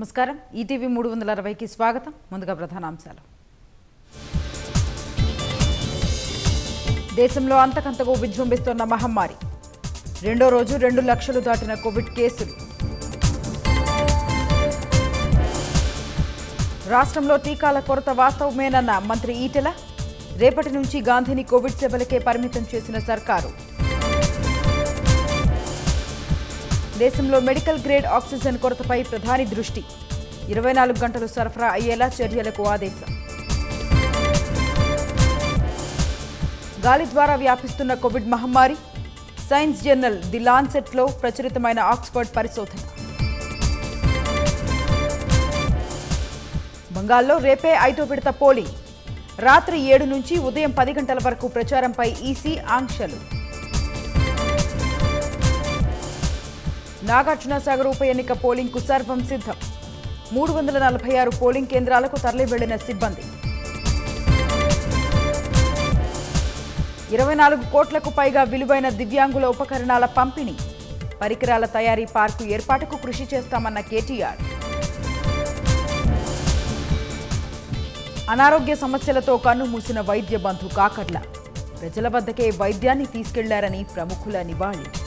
నమస్కారం ఈటీవీ మూడు వందల అరవైకి స్వాగతం ముందుగా ప్రధానాంశాలు దేశంలో అంతకంతకు విజృంభిస్తోన్న మహమ్మారి రెండో రోజు రెండు లక్షలు దాటిన కోవిడ్ కేసులు రాష్ట్రంలో టీకాల కొరత వాస్తవమేనన్న మంత్రి ఈటెల రేపటి నుంచి గాంధీని కోవిడ్ సేవలకే పరిమితం చేసిన సర్కారు దేశంలో మెడికల్ గ్రేడ్ ఆక్సిజన్ కొరతపై ప్రధాని దృష్టి ఇరవై నాలుగు గంటలు సరఫరా అయ్యేలా చర్యలకు ఆదేశం గాలి ద్వారా వ్యాపిస్తున్న కోవిడ్ మహమ్మారి సైన్స్ జర్నల్ ది లాన్సెట్లో ప్రచురితమైన ఆక్స్ఫర్డ్ పరిశోధన బంగాల్లో రేపే ఐదో విడత పోలింగ్ రాత్రి ఏడు నుంచి ఉదయం పది గంటల వరకు ప్రచారంపై ఈసీ ఆంక్షలు నాగార్జున సాగర్ ఉప ఎన్నిక పోలింగ్కు సర్వం సిద్ధం మూడు వందల నలభై ఆరు పోలింగ్ కేంద్రాలకు తరలి వెళ్లిన సిబ్బంది ఇరవై నాలుగు కోట్లకు పైగా విలువైన దివ్యాంగుల ఉపకరణాల పంపిణీ పరికరాల తయారీ పార్కు ఏర్పాటుకు కృషి చేస్తామన్న కేటీఆర్ అనారోగ్య సమస్యలతో కన్ను మూసిన వైద్య బంధు కాకర్ల ప్రజల వద్దకే వైద్యాన్ని తీసుకెళ్లారని ప్రముఖుల నివాళి